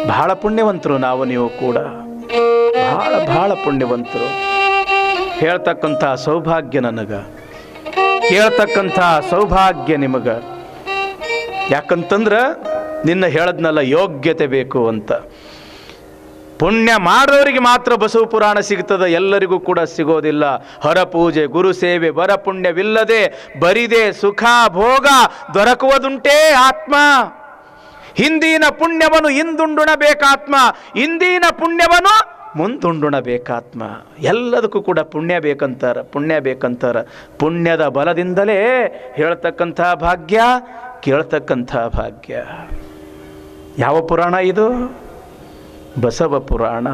ಬಹಳ ಪುಣ್ಯವಂತರು ನಾವು ನೀವು ಕೂಡ ಬಹಳ ಬಹಳ ಪುಣ್ಯವಂತರು ಹೇಳ್ತಕ್ಕಂಥ ಸೌಭಾಗ್ಯ ನನಗ ಕೇಳ್ತಕ್ಕಂಥ ಸೌಭಾಗ್ಯ ನಿಮಗ ಯಾಕಂತಂದ್ರ ನಿನ್ನ ಹೇಳದ್ನಲ್ಲ ಯೋಗ್ಯತೆ ಬೇಕು ಅಂತ ಪುಣ್ಯ ಮಾಡೋರಿಗೆ ಮಾತ್ರ ಬಸವ ಪುರಾಣ ಸಿಗ್ತದ ಎಲ್ಲರಿಗೂ ಕೂಡ ಸಿಗೋದಿಲ್ಲ ಹೊರ ಪೂಜೆ ಗುರು ಸೇವೆ ವರ ಪುಣ್ಯವಿಲ್ಲದೆ ಬರಿದೆ ಸುಖ ಭೋಗ ದೊರಕುವುದುಂಟೇ ಆತ್ಮ ಹಿಂದಿನ ಪುಣ್ಯವನ್ನು ಹಿಂದುಂಡುಣಬೇಕಾತ್ಮ ಇಂದಿನ ಪುಣ್ಯವನ್ನು ಮುಂದುಂಡುಣಬೇಕಾತ್ಮ ಎಲ್ಲದಕ್ಕೂ ಕೂಡ ಪುಣ್ಯ ಬೇಕಂತಾರ ಪುಣ್ಯ ಬೇಕಂತಾರ ಪುಣ್ಯದ ಬಲದಿಂದಲೇ ಹೇಳ್ತಕ್ಕಂಥ ಭಾಗ್ಯ ಕೇಳ್ತಕ್ಕಂಥ ಭಾಗ್ಯ ಯಾವ ಪುರಾಣ ಇದು ಬಸವ ಪುರಾಣ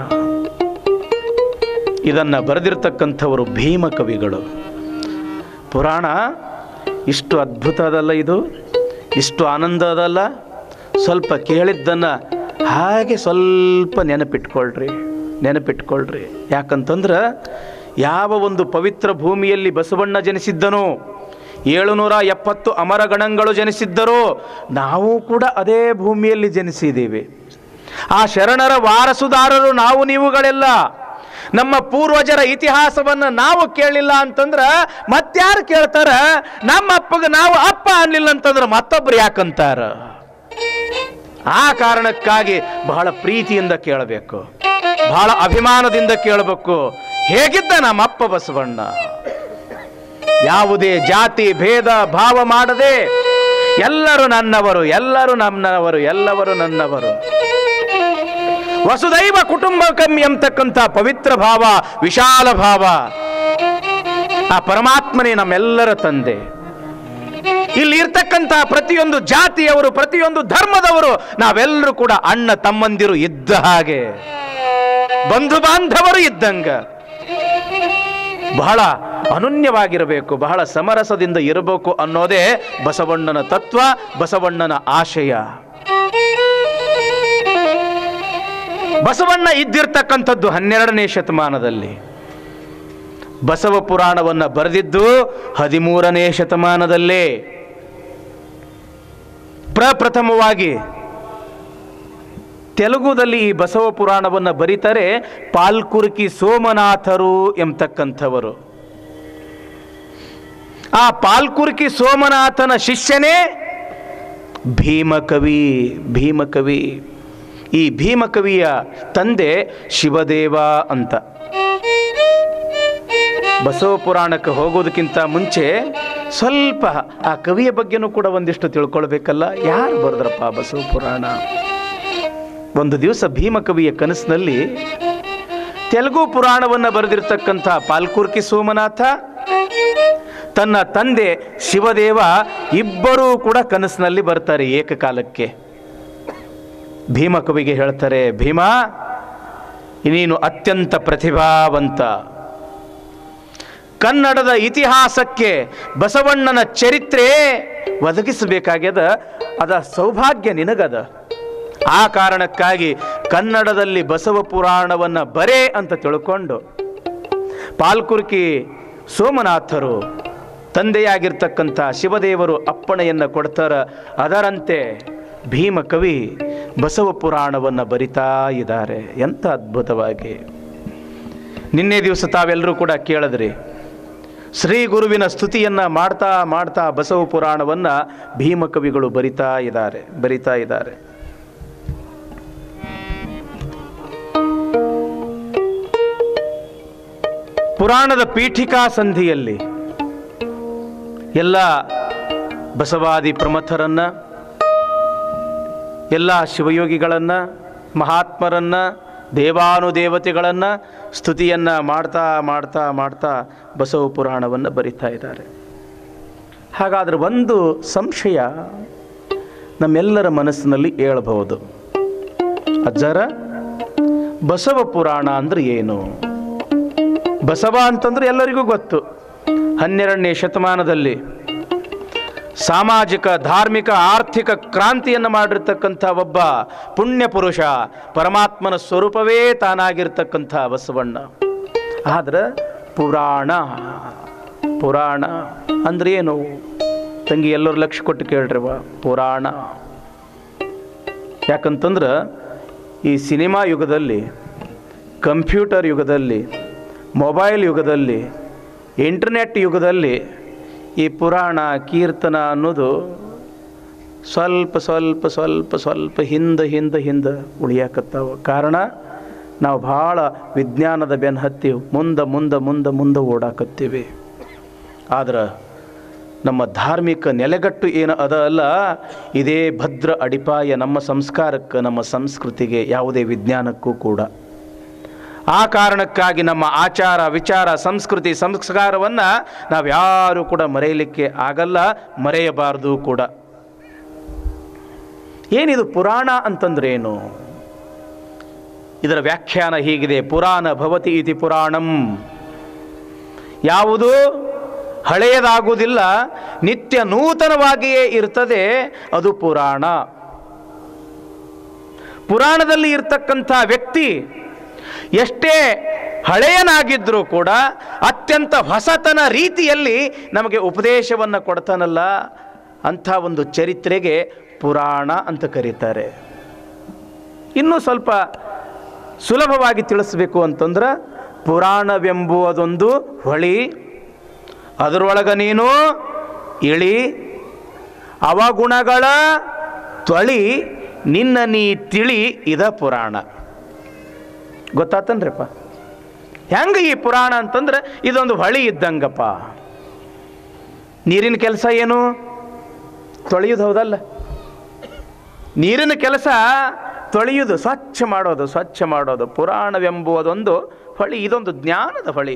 ಇದನ್ನು ಬರೆದಿರ್ತಕ್ಕಂಥವರು ಭೀಮ ಕವಿಗಳು ಪುರಾಣ ಇಷ್ಟು ಅದ್ಭುತ ಅದಲ್ಲ ಇದು ಇಷ್ಟು ಆನಂದ ಅದಲ್ಲ ಸ್ವಲ್ಪ ಕೇಳಿದ್ದನ್ನು ಹಾಗೆ ಸ್ವಲ್ಪ ನೆನಪಿಟ್ಕೊಳ್ರಿ ನೆನಪಿಟ್ಕೊಳ್ರಿ ಯಾಕಂತಂದ್ರೆ ಯಾವ ಒಂದು ಪವಿತ್ರ ಭೂಮಿಯಲ್ಲಿ ಬಸವಣ್ಣ ಜನಿಸಿದ್ದನೋ ಏಳುನೂರ ಎಪ್ಪತ್ತು ಅಮರಗಣಗಳು ಜನಿಸಿದ್ದರೂ ನಾವು ಕೂಡ ಅದೇ ಭೂಮಿಯಲ್ಲಿ ಜನಿಸಿದ್ದೀವಿ ಆ ಶರಣರ ವಾರಸುದಾರರು ನಾವು ನೀವುಗಳೆಲ್ಲ ನಮ್ಮ ಪೂರ್ವಜರ ಇತಿಹಾಸವನ್ನು ನಾವು ಕೇಳಲಿಲ್ಲ ಅಂತಂದ್ರ ಮತ್ಯಾರು ಕೇಳ್ತಾರ ನಮ್ಮ ಅಪ್ಪಗೆ ನಾವು ಅಪ್ಪ ಅನ್ಲಿಲ್ಲ ಅಂತಂದ್ರೆ ಮತ್ತೊಬ್ರು ಯಾಕಂತಾರ ಆ ಕಾರಣಕ್ಕಾಗಿ ಬಹಳ ಪ್ರೀತಿಯಿಂದ ಕೇಳಬೇಕು ಬಹಳ ಅಭಿಮಾನದಿಂದ ಕೇಳಬೇಕು ಹೇಗಿದ್ದ ನಮ್ಮ ಅಪ್ಪ ಬಸವಣ್ಣ ಯಾವುದೇ ಜಾತಿ ಭೇದ ಭಾವ ಮಾಡದೆ ಎಲ್ಲರೂ ನನ್ನವರು ಎಲ್ಲರೂ ನನ್ನವರು ಎಲ್ಲವರು ನನ್ನವರು ವಸುದೈವ ಕುಟುಂಬಕಂ ಎಂತಕ್ಕಂಥ ಪವಿತ್ರ ಭಾವ ವಿಶಾಲ ಭಾವ ಆ ಪರಮಾತ್ಮನೇ ನಮ್ಮೆಲ್ಲರ ತಂದೆ ಇಲ್ಲಿ ಇರ್ತಕ್ಕಂಥ ಪ್ರತಿಯೊಂದು ಜಾತಿಯವರು ಪ್ರತಿಯೊಂದು ಧರ್ಮದವರು ನಾವೆಲ್ಲರೂ ಕೂಡ ಅಣ್ಣ ತಮ್ಮಂದಿರು ಇದ್ದ ಹಾಗೆ ಬಂಧು ಬಾಂಧವರು ಇದ್ದಂಗ ಬಹಳ ಅನನ್ಯವಾಗಿರಬೇಕು ಬಹಳ ಸಮರಸದಿಂದ ಇರಬೇಕು ಅನ್ನೋದೇ ಬಸವಣ್ಣನ ತತ್ವ ಬಸವಣ್ಣನ ಆಶಯ ಬಸವಣ್ಣ ಇದ್ದಿರ್ತಕ್ಕಂಥದ್ದು ಹನ್ನೆರಡನೇ ಶತಮಾನದಲ್ಲಿ ಬಸವ ಪುರಾಣವನ್ನು ಬರೆದಿದ್ದು ಹದಿಮೂರನೇ ಶತಮಾನದಲ್ಲೇ ಪ್ರಪ್ರಥಮವಾಗಿ ತೆಲುಗುದಲ್ಲಿ ಈ ಬಸವ ಪುರಾಣವನ್ನು ಬರೀತಾರೆ ಪಾಲ್ಕುರ್ಕಿ ಸೋಮನಾಥರು ಎಂಬತಕ್ಕಂಥವರು ಆ ಪಾಲ್ಕುರ್ಕಿ ಸೋಮನಾಥನ ಶಿಷ್ಯನೇ ಭೀಮಕವಿ ಭೀಮಕವಿ ಈ ಭೀಮಕವಿಯ ತಂದೆ ಶಿವದೇವ ಅಂತ ಬಸವ ಪುರಾಣಕ್ಕೆ ಹೋಗೋದಕ್ಕಿಂತ ಮುಂಚೆ ಸ್ವಲ್ಪ ಆ ಕವಿಯ ಬಗ್ಗೆನೂ ಕೂಡ ಒಂದಿಷ್ಟು ತಿಳ್ಕೊಳ್ಬೇಕಲ್ಲ ಯಾರು ಬರೆದ್ರಪ್ಪ ಬಸವ ಪುರಾಣ ಒಂದು ದಿವಸ ಭೀಮಕವಿಯ ಕನಸಿನಲ್ಲಿ ತೆಲುಗು ಪುರಾಣವನ್ನು ಬರೆದಿರ್ತಕ್ಕಂಥ ಪಾಲ್ಕುರ್ಕಿ ಸೋಮನಾಥ ತನ್ನ ತಂದೆ ಶಿವದೇವ ಇಬ್ಬರೂ ಕೂಡ ಕನಸಿನಲ್ಲಿ ಬರ್ತಾರೆ ಏಕಕಾಲಕ್ಕೆ ಭೀಮಕವಿಗೆ ಹೇಳ್ತಾರೆ ಭೀಮ ನೀನು ಅತ್ಯಂತ ಪ್ರತಿಭಾವಂತ ಕನ್ನಡದ ಇತಿಹಾಸಕ್ಕೆ ಬಸವಣ್ಣನ ಚರಿತ್ರೆ ಒದಗಿಸಬೇಕಾಗ್ಯದ ಅದ ಸೌಭಾಗ್ಯ ನಿನಗದ ಆ ಕಾರಣಕ್ಕಾಗಿ ಕನ್ನಡದಲ್ಲಿ ಬಸವ ಪುರಾಣವನ್ನು ಬರೇ ಅಂತ ತಿಳ್ಕೊಂಡು ಪಾಲ್ಕುರ್ಕಿ ಸೋಮನಾಥರು ತಂದೆಯಾಗಿರ್ತಕ್ಕಂಥ ಶಿವದೇವರು ಅಪ್ಪಣೆಯನ್ನು ಕೊಡ್ತಾರ ಅದರಂತೆ ಭೀಮಕವಿ ಬಸವ ಪುರಾಣವನ್ನು ಬರಿತಾ ಇದ್ದಾರೆ ಎಂಥ ಅದ್ಭುತವಾಗಿ ನಿನ್ನೆ ದಿವಸ ತಾವೆಲ್ಲರೂ ಕೂಡ ಕೇಳಿದ್ರಿ ಶ್ರೀ ಗುರುವಿನ ಸ್ತುತಿಯನ್ನ ಮಾಡ್ತಾ ಮಾಡ್ತಾ ಬಸವ ಪುರಾಣವನ್ನ ಭೀಮಕವಿಗಳು ಬರಿತಾ ಇದ್ದಾರೆ ಬರಿತಾ ಇದ್ದಾರೆ ಪುರಾಣದ ಪೀಠಿಕಾ ಸಂಧಿಯಲ್ಲಿ ಎಲ್ಲ ಬಸವಾದಿ ಪ್ರಮಥರನ್ನ ಎಲ್ಲ ಶಿವಯೋಗಿಗಳನ್ನು ಮಹಾತ್ಮರನ್ನು ದೇವಾನುದೇವತೆಗಳನ್ನು ಸ್ತುತಿಯನ್ನು ಮಾಡ್ತಾ ಮಾಡ್ತಾ ಮಾಡ್ತಾ ಬಸವ ಪುರಾಣವನ್ನು ಬರಿತಾ ಇದ್ದಾರೆ ಹಾಗಾದರೆ ಒಂದು ಸಂಶಯ ನಮ್ಮೆಲ್ಲರ ಮನಸ್ಸಿನಲ್ಲಿ ಏಳಬಹುದು ಅಜ್ಜರ ಬಸವ ಪುರಾಣ ಅಂದ್ರೆ ಏನು ಬಸವ ಅಂತಂದ್ರೆ ಎಲ್ಲರಿಗೂ ಗೊತ್ತು ಹನ್ನೆರಡನೇ ಶತಮಾನದಲ್ಲಿ ಸಾಮಾಜಿಕ ಧಾರ್ಮಿಕ ಆರ್ಥಿಕ ಕ್ರಾಂತಿಯನ್ನು ಮಾಡಿರ್ತಕ್ಕಂಥ ಒಬ್ಬ ಪುಣ್ಯ ಪುರುಷ ಪರಮಾತ್ಮನ ಸ್ವರೂಪವೇ ತಾನಾಗಿರ್ತಕ್ಕಂಥ ಬಸವಣ್ಣ ಆದ್ರೆ ಪುರಾಣ ಪುರಾಣ ಅಂದ್ರೆ ಏನು ತಂಗಿ ಎಲ್ಲರೂ ಲಕ್ಷ್ಯ ಕೊಟ್ಟು ಕೇಳ್ರಿವ ಪುರಾಣ ಯಾಕಂತಂದ್ರೆ ಈ ಸಿನಿಮಾ ಯುಗದಲ್ಲಿ ಕಂಪ್ಯೂಟರ್ ಯುಗದಲ್ಲಿ ಮೊಬೈಲ್ ಯುಗದಲ್ಲಿ ಇಂಟರ್ನೆಟ್ ಯುಗದಲ್ಲಿ ಈ ಪುರಾಣ ಕೀರ್ತನ ಅನ್ನೋದು ಸ್ವಲ್ಪ ಸ್ವಲ್ಪ ಸ್ವಲ್ಪ ಸ್ವಲ್ಪ ಹಿಂದೆ ಹಿಂದೆ ಹಿಂದೆ ಉಳಿಯಾಕತ್ತಾವ ಕಾರಣ ನಾವು ಭಾಳ ವಿಜ್ಞಾನದ ಬೆನ್ನು ಹತ್ತಿ ಮುಂದೆ ಮುಂದೆ ಮುಂದೆ ಮುಂದೆ ಓಡಾಕತ್ತೀವಿ ಆದ್ರೆ ನಮ್ಮ ಧಾರ್ಮಿಕ ನೆಲೆಗಟ್ಟು ಏನು ಅದ ಅಲ್ಲ ಇದೇ ಭದ್ರ ಅಡಿಪಾಯ ನಮ್ಮ ಸಂಸ್ಕಾರಕ್ಕೆ ನಮ್ಮ ಸಂಸ್ಕೃತಿಗೆ ಯಾವುದೇ ವಿಜ್ಞಾನಕ್ಕೂ ಕೂಡ ಆ ಕಾರಣಕ್ಕಾಗಿ ನಮ್ಮ ಆಚಾರ ವಿಚಾರ ಸಂಸ್ಕೃತಿ ಸಂಸ್ಕಾರವನ್ನು ನಾವು ಯಾರೂ ಕೂಡ ಮರೆಯಲಿಕ್ಕೆ ಆಗಲ್ಲ ಮರೆಯಬಾರದು ಕೂಡ ಏನಿದು ಪುರಾಣ ಅಂತಂದ್ರೆ ಏನು ಇದರ ವ್ಯಾಖ್ಯಾನ ಹೀಗಿದೆ ಪುರಾಣ ಭವತಿ ಇತಿ ಪುರಾಣಂ ಯಾವುದು ಹಳೆಯದಾಗುವುದಿಲ್ಲ ನಿತ್ಯ ನೂತನವಾಗಿಯೇ ಇರ್ತದೆ ಅದು ಪುರಾಣ ಪುರಾಣದಲ್ಲಿ ಇರ್ತಕ್ಕಂಥ ವ್ಯಕ್ತಿ ಎಷ್ಟೇ ಹಳೆಯನಾಗಿದ್ದರೂ ಕೂಡ ಅತ್ಯಂತ ಹೊಸತನ ರೀತಿಯಲ್ಲಿ ನಮಗೆ ಉಪದೇಶವನ್ನು ಕೊಡ್ತಾನಲ್ಲ ಅಂಥ ಒಂದು ಚರಿತ್ರೆಗೆ ಪುರಾಣ ಅಂತ ಕರೀತಾರೆ ಇನ್ನೂ ಸ್ವಲ್ಪ ಸುಲಭವಾಗಿ ತಿಳಿಸ್ಬೇಕು ಅಂತಂದ್ರೆ ಪುರಾಣವೆಂಬುವುದೊಂದು ಹೊಳಿ ಅದರೊಳಗ ನೀನು ಇಳಿ ಅವಗುಣಗಳ ತೊಳಿ ನಿನ್ನ ನೀ ತಿಳಿ ಇದ ಪುರಾಣ ಗೊತ್ತಾತನ್ರಿಪ್ಪ ಹೆಂಗೆ ಈ ಪುರಾಣ ಅಂತಂದ್ರೆ ಇದೊಂದು ಹೊಳಿ ಇದ್ದಂಗಪ್ಪ ನೀರಿನ ಕೆಲಸ ಏನು ತೊಳೆಯೋದು ಹೌದಲ್ಲ ನೀರಿನ ಕೆಲಸ ತೊಳೆಯುವುದು ಸ್ವಚ್ಛ ಮಾಡೋದು ಸ್ವಚ್ಛ ಮಾಡೋದು ಪುರಾಣವೆಂಬುವುದೊಂದು ಹೊಳಿ ಇದೊಂದು ಜ್ಞಾನದ ಹೊಳಿ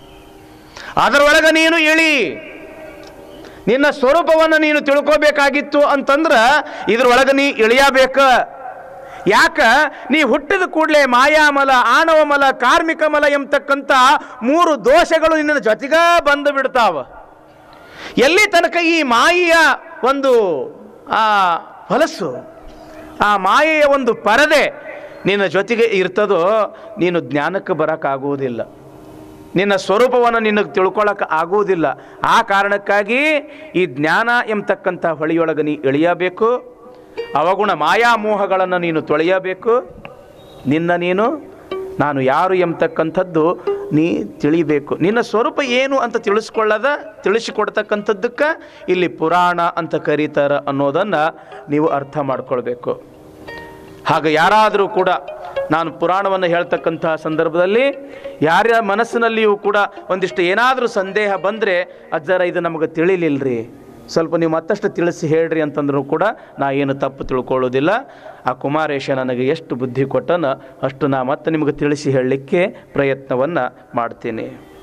ಅದರೊಳಗೆ ನೀನು ಇಳಿ ನಿನ್ನ ಸ್ವರೂಪವನ್ನು ನೀನು ತಿಳ್ಕೋಬೇಕಾಗಿತ್ತು ಅಂತಂದ್ರೆ ಇದ್ರೊಳಗೆ ನೀ ಇಳಿಯಬೇಕ ಯಾಕ ನೀ ಹುಟ್ಟಿದ ಕೂಡಲೇ ಮಾಯಾಮಲ ಆಣವಮಲ ಕಾರ್ಮಿಕ ಮಲ ಎಂಬತಕ್ಕಂಥ ಮೂರು ದೋಷಗಳು ನಿನ್ನ ಜೊತೆಗ ಬಂದು ಬಿಡ್ತಾವ ಎಲ್ಲಿ ತನಕ ಈ ಮಾಯೆಯ ಒಂದು ಆ ಹೊಲಸು ಆ ಮಾಯೆಯ ಒಂದು ಪರದೆ ನಿನ್ನ ಜೊತೆಗೆ ಇರ್ತದೋ ನೀನು ಜ್ಞಾನಕ್ಕೆ ಬರೋಕ್ಕಾಗುವುದಿಲ್ಲ ನಿನ್ನ ಸ್ವರೂಪವನ್ನು ನಿನಗೆ ತಿಳ್ಕೊಳ್ಳೋಕೆ ಆಗುವುದಿಲ್ಲ ಆ ಕಾರಣಕ್ಕಾಗಿ ಈ ಜ್ಞಾನ ಎಂಬತಕ್ಕಂಥ ಹೊಳಿಯೊಳಗೆ ನೀ ಇಳಿಯಬೇಕು ಅವಗುಣ ಮಾಯಾಮೋಹಗಳನ್ನು ನೀನು ತೊಳೆಯಬೇಕು ನಿನ್ನ ನೀನು ನಾನು ಯಾರು ಎಂಬತಕ್ಕಂಥದ್ದು ನೀ ತಿಳಿಬೇಕು ನಿನ್ನ ಸ್ವರೂಪ ಏನು ಅಂತ ತಿಳಿಸ್ಕೊಳ್ಳದ ತಿಳಿಸಿಕೊಡ್ತಕ್ಕಂಥದ್ದಕ್ಕೆ ಇಲ್ಲಿ ಪುರಾಣ ಅಂತ ಕರೀತಾರ ಅನ್ನೋದನ್ನು ನೀವು ಅರ್ಥ ಮಾಡ್ಕೊಳ್ಬೇಕು ಹಾಗೆ ಯಾರಾದರೂ ಕೂಡ ನಾನು ಪುರಾಣವನ್ನು ಹೇಳ್ತಕ್ಕಂತಹ ಸಂದರ್ಭದಲ್ಲಿ ಯಾರ ಮನಸ್ಸಿನಲ್ಲಿಯೂ ಕೂಡ ಒಂದಿಷ್ಟು ಏನಾದರೂ ಸಂದೇಹ ಬಂದರೆ ಅಜ್ಜರ ಇದು ನಮಗೆ ತಿಳಿಲಿಲ್ರಿ ಸ್ವಲ್ಪ ನೀವು ಮತ್ತಷ್ಟು ತಿಳಿಸಿ ಹೇಳ್ರಿ ಅಂತಂದ್ರೂ ಕೂಡ ನಾ ಏನು ತಪ್ಪು ತಿಳ್ಕೊಳ್ಳೋದಿಲ್ಲ ಆ ಕುಮಾರೇಶ ನನಗೆ ಎಷ್ಟು ಬುದ್ಧಿ ಕೊಟ್ಟನ ಅಷ್ಟು ನಾ ಮತ್ತೆ ನಿಮಗೆ ತಿಳಿಸಿ ಹೇಳಲಿಕ್ಕೆ ಪ್ರಯತ್ನವನ್ನು ಮಾಡ್ತೀನಿ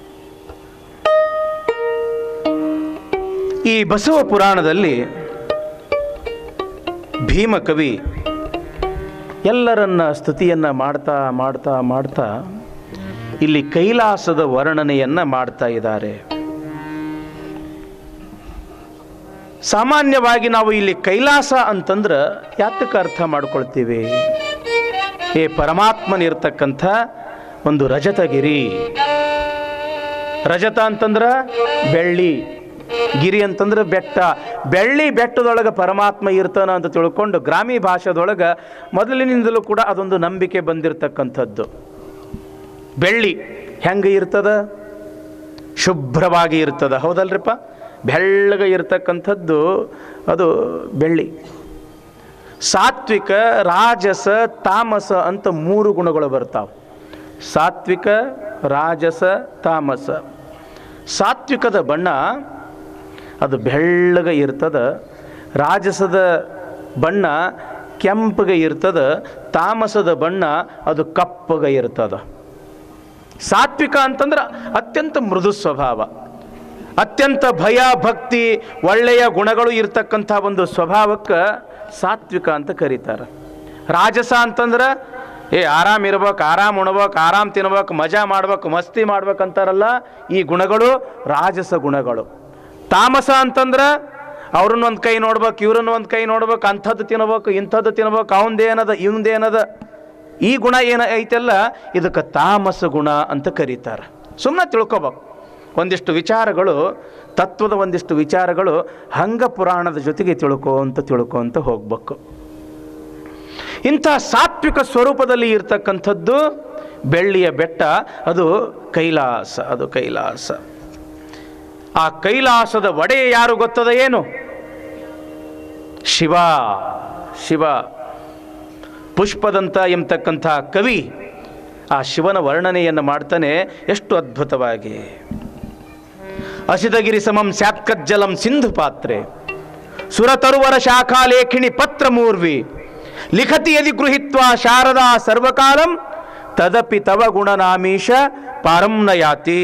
ಈ ಬಸವ ಪುರಾಣದಲ್ಲಿ ಭೀಮಕವಿ ಎಲ್ಲರನ್ನ ಸ್ತುತಿಯನ್ನು ಮಾಡ್ತಾ ಮಾಡ್ತಾ ಮಾಡ್ತಾ ಇಲ್ಲಿ ಕೈಲಾಸದ ವರ್ಣನೆಯನ್ನು ಮಾಡ್ತಾ ಇದ್ದಾರೆ ಸಾಮಾನ್ಯವಾಗಿ ನಾವು ಇಲ್ಲಿ ಕೈಲಾಸ ಅಂತಂದ್ರೆ ಯಾತಕ್ಕೆ ಅರ್ಥ ಮಾಡ್ಕೊಳ್ತೀವಿ ಏ ಪರಮಾತ್ಮನಿರ್ತಕ್ಕಂಥ ಒಂದು ರಜತಗಿರಿ ರಜತ ಅಂತಂದ್ರೆ ಬೆಳ್ಳಿ ಗಿರಿ ಅಂತಂದ್ರೆ ಬೆಟ್ಟ ಬೆಳ್ಳಿ ಬೆಟ್ಟದೊಳಗೆ ಪರಮಾತ್ಮ ಇರ್ತಾನ ಅಂತ ತಿಳ್ಕೊಂಡು ಗ್ರಾಮೀಣ ಭಾಷೆದೊಳಗೆ ಮೊದಲಿನಿಂದಲೂ ಕೂಡ ಅದೊಂದು ನಂಬಿಕೆ ಬಂದಿರತಕ್ಕಂಥದ್ದು ಬೆಳ್ಳಿ ಹೆಂಗೆ ಇರ್ತದ ಶುಭ್ರವಾಗಿ ಇರ್ತದ ಹೌದಲ್ರಿಪ್ಪ ಬೆಳ್ಳಗೆ ಇರ್ತಕ್ಕಂಥದ್ದು ಅದು ಬೆಳ್ಳಿ ಸಾತ್ವಿಕ ರಾಜಸ ತಾಮಸ ಅಂತ ಮೂರು ಗುಣಗಳು ಬರ್ತಾವೆ ಸಾತ್ವಿಕ ರಾಜಸ ತಾಮಸ ಸಾತ್ವಿಕದ ಬಣ್ಣ ಅದು ಬೆಳ್ಳಗೆ ಇರ್ತದ ರಾಜಸದ ಬಣ್ಣ ಕೆಂಪಗೆ ಇರ್ತದ ತಾಮಸದ ಬಣ್ಣ ಅದು ಕಪ್ಪಗೆ ಇರ್ತದ ಸಾತ್ವಿಕ ಅಂತಂದ್ರೆ ಅತ್ಯಂತ ಮೃದು ಸ್ವಭಾವ ಅತ್ಯಂತ ಭಯ ಭಕ್ತಿ ಒಳ್ಳೆಯ ಗುಣಗಳು ಇರ್ತಕ್ಕಂಥ ಒಂದು ಸ್ವಭಾವಕ್ಕೆ ಸಾತ್ವಿಕ ಅಂತ ಕರೀತಾರೆ ರಾಜಸ ಅಂತಂದ್ರೆ ಏ ಆರಾಮ್ ಇರ್ಬೇಕು ಆರಾಮ್ ಉಣ್ಬೇಕು ಆರಾಮ್ ತಿನ್ಬೇಕು ಮಜಾ ಮಾಡ್ಬೇಕು ಮಸ್ತಿ ಮಾಡ್ಬೇಕಂತಾರಲ್ಲ ಈ ಗುಣಗಳು ರಾಜಸ ಗುಣಗಳು ತಾಮಸ ಅಂತಂದ್ರೆ ಅವ್ರನ್ನ ಒಂದು ಕೈ ನೋಡ್ಬೇಕು ಇವ್ರನ್ನ ಒಂದು ಕೈ ನೋಡ್ಬೇಕು ಅಂಥದ್ದು ತಿನ್ಬೇಕು ಇಂಥದ್ದು ತಿನ್ಬೇಕು ಅವಂದೇನದ ಇವಂದೇನದ ಈ ಗುಣ ಏನ ಐತೆಲ್ಲ ಇದಕ್ಕೆ ತಾಮಸ ಗುಣ ಅಂತ ಕರೀತಾರೆ ಸುಮ್ಮನೆ ತಿಳ್ಕೊಬೇಕು ಒಂದಿಷ್ಟು ವಿಚಾರಗಳು ತತ್ವದ ಒಂದಿಷ್ಟು ವಿಚಾರಗಳು ಹಂಗ ಪುರಾಣದ ಜೊತೆಗೆ ತಿಳ್ಕೊ ಅಂತ ತಿಳ್ಕೊ ಅಂತ ಹೋಗ್ಬೇಕು ಇಂಥ ಸಾತ್ವಿಕ ಸ್ವರೂಪದಲ್ಲಿ ಇರ್ತಕ್ಕಂಥದ್ದು ಬೆಳ್ಳಿಯ ಬೆಟ್ಟ ಅದು ಕೈಲಾಸ ಅದು ಕೈಲಾಸ ಆ ಕೈಲಾಸದ ಒಡೆಯ ಯಾರು ಗೊತ್ತದ ಏನು ಶಿವ ಶಿವ ಪುಷ್ಪದಂತ ಎಂಬತಕ್ಕಂಥ ಕವಿ ಆ ಶಿವನ ವರ್ಣನೆಯನ್ನು ಮಾಡ್ತಾನೆ ಎಷ್ಟು ಅದ್ಭುತವಾಗಿ ಅಸಿತಗಿರಿ ಸಮಂ ಸ್ಯಾತ್ಕಜ್ಜಲಂ ಸಿಂಧು ಪಾತ್ರೆ ಸುರತರುವರ ಶಾಖಾಲೇಖಿಣಿ ಪತ್ರ ಮೂರ್ವಿ ಲಿಖತಿ ಯದಿ ಗೃಹಿತ್ವ ಶಾರದಾ ಸರ್ವಕಾಲಂ ತದಪಿ ತವ ಗುಣನಾಮೀಶ ಪಾರಂನಯಾತಿ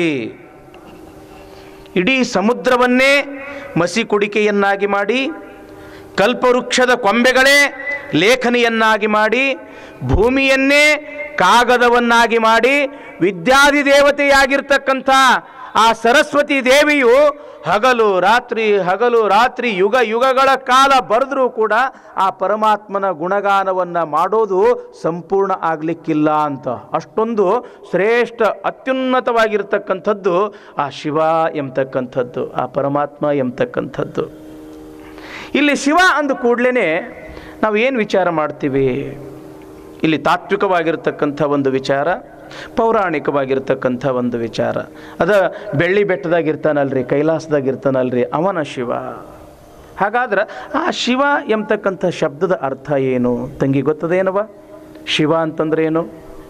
ಇಡೀ ಸಮುದ್ರವನ್ನೇ ಮಸಿ ಕುಡಿಕೆಯನ್ನಾಗಿ ಮಾಡಿ ಕಲ್ಪವೃಕ್ಷದ ಕೊಂಬೆಗಳೇ ಲೇಖನಿಯನ್ನಾಗಿ ಮಾಡಿ ಭೂಮಿಯನ್ನೇ ಕಾಗದವನ್ನಾಗಿ ಮಾಡಿ ವಿದ್ಯಾದಿ ದೇವತೆಯಾಗಿರ್ತಕ್ಕಂಥ ಆ ಸರಸ್ವತಿ ದೇವಿಯು ಹಗಲು ರಾತ್ರಿ ಹಗಲು ರಾತ್ರಿ ಯುಗ ಯುಗಗಳ ಕಾಲ ಬರೆದ್ರೂ ಕೂಡ ಆ ಪರಮಾತ್ಮನ ಗುಣಗಾನವನ್ನು ಮಾಡೋದು ಸಂಪೂರ್ಣ ಆಗಲಿಕ್ಕಿಲ್ಲ ಅಂತ ಅಷ್ಟೊಂದು ಶ್ರೇಷ್ಠ ಅತ್ಯುನ್ನತವಾಗಿರ್ತಕ್ಕಂಥದ್ದು ಆ ಶಿವ ಎಂಬತಕ್ಕಂಥದ್ದು ಆ ಪರಮಾತ್ಮ ಎಂಬತಕ್ಕಂಥದ್ದು ಇಲ್ಲಿ ಶಿವ ಅಂದ ಕೂಡಲೇ ನಾವು ಏನು ವಿಚಾರ ಮಾಡ್ತೀವಿ ಇಲ್ಲಿ ತಾತ್ವಿಕವಾಗಿರ್ತಕ್ಕಂಥ ಒಂದು ವಿಚಾರ ಪೌರಾಣಿಕವಾಗಿರ್ತಕ್ಕಂಥ ಒಂದು ವಿಚಾರ ಅದ ಬೆಳ್ಳಿ ಬೆಟ್ಟದಾಗ ಇರ್ತಾನಲ್ರಿ ಕೈಲಾಸದಾಗ ಇರ್ತಾನಲ್ರಿ ಅವನ ಶಿವ ಹಾಗಾದ್ರೆ ಆ ಶಿವ ಎಂಬತಕ್ಕಂಥ ಶಬ್ದದ ಅರ್ಥ ಏನು ತಂಗಿ ಗೊತ್ತದೇನವ ಶಿವ ಅಂತಂದ್ರೆ ಏನು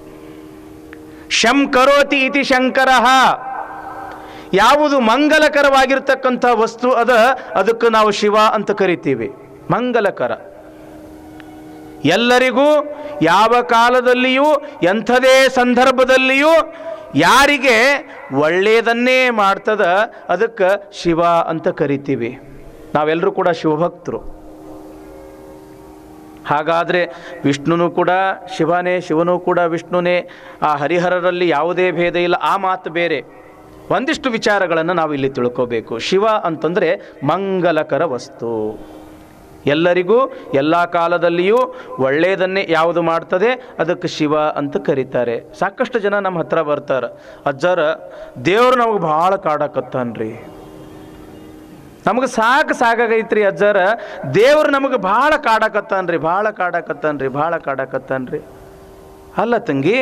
ಶಂ ಕರೋತಿ ಇತಿ ಶಂಕರಃ ಯಾವುದು ಮಂಗಲಕರವಾಗಿರ್ತಕ್ಕಂಥ ವಸ್ತು ಅದ ಅದಕ್ಕೆ ನಾವು ಶಿವ ಅಂತ ಕರಿತೀವಿ ಮಂಗಲಕರ ಎಲ್ಲರಿಗೂ ಯಾವ ಕಾಲದಲ್ಲಿಯೂ ಎಂಥದೇ ಸಂದರ್ಭದಲ್ಲಿಯೂ ಯಾರಿಗೆ ಒಳ್ಳೆಯದನ್ನೇ ಮಾಡ್ತದ ಅದಕ್ಕೆ ಶಿವ ಅಂತ ಕರಿತೀವಿ ನಾವೆಲ್ಲರೂ ಕೂಡ ಶಿವಭಕ್ತರು ಹಾಗಾದರೆ ವಿಷ್ಣುನು ಕೂಡ ಶಿವನೇ ಶಿವನೂ ಕೂಡ ವಿಷ್ಣುನೇ ಆ ಹರಿಹರರಲ್ಲಿ ಯಾವುದೇ ಭೇದ ಇಲ್ಲ ಆ ಮಾತು ಬೇರೆ ಒಂದಿಷ್ಟು ವಿಚಾರಗಳನ್ನು ನಾವು ಇಲ್ಲಿ ತಿಳ್ಕೋಬೇಕು ಶಿವ ಅಂತಂದರೆ ಮಂಗಲಕರ ವಸ್ತು ಎಲ್ಲರಿಗೂ ಎಲ್ಲ ಕಾಲದಲ್ಲಿಯೂ ಒಳ್ಳೆಯದನ್ನೇ ಯಾವುದು ಮಾಡ್ತದೆ ಅದಕ್ಕೆ ಶಿವ ಅಂತ ಕರೀತಾರೆ ಸಾಕಷ್ಟು ಜನ ನಮ್ಮ ಹತ್ರ ಬರ್ತಾರೆ ಅಜ್ಜರ ದೇವ್ರು ನಮಗೆ ಭಾಳ ಕಾಡಕತ್ತಾನ್ರಿ ನಮಗೆ ಸಾಕು ಸಾಕಾಗೈತ್ರಿ ಅಜ್ಜರ ದೇವ್ರು ನಮಗೆ ಭಾಳ ಕಾಡಕತ್ತಾನ್ರಿ ಭಾಳ ಕಾಡಕತ್ತಾನ್ರಿ ಭಾಳ ಕಾಡಕತ್ತಾನ್ರಿ ಅಲ್ಲ ತಂಗಿ